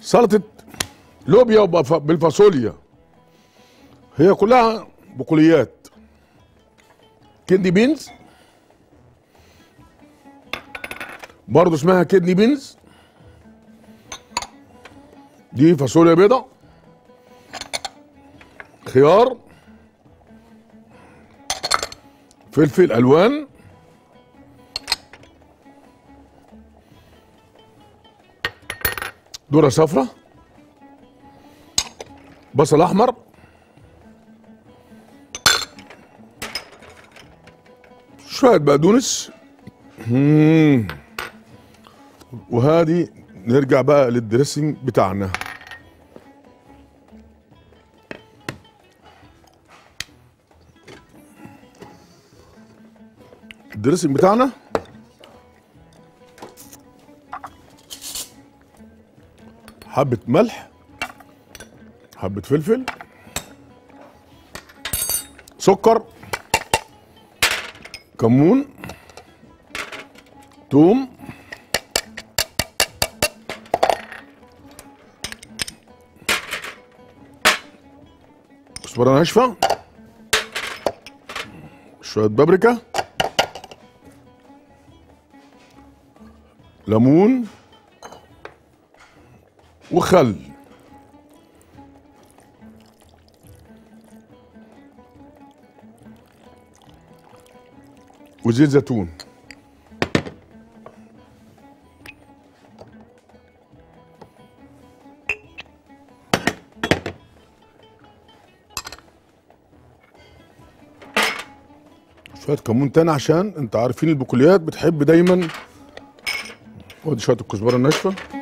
سلطه لوبيا وبف- بالفاصوليا هي كلها بقوليات كدني بينز برضه اسمها كدني بينز دي فاصوليا بيضة خيار فلفل الوان ذره صفراء بصل احمر شويه بقدونس مم. وهذه نرجع بقى للدريسنج بتاعنا الدريسنج بتاعنا حبة ملح حبة فلفل سكر كمون توم كزبرة ناشفة شوية بابريكا ليمون وخل وزيت زيتون شوية كمون تاني عشان انت عارفين البقوليات بتحب دايما ودي شوية الكزبرة الناشفة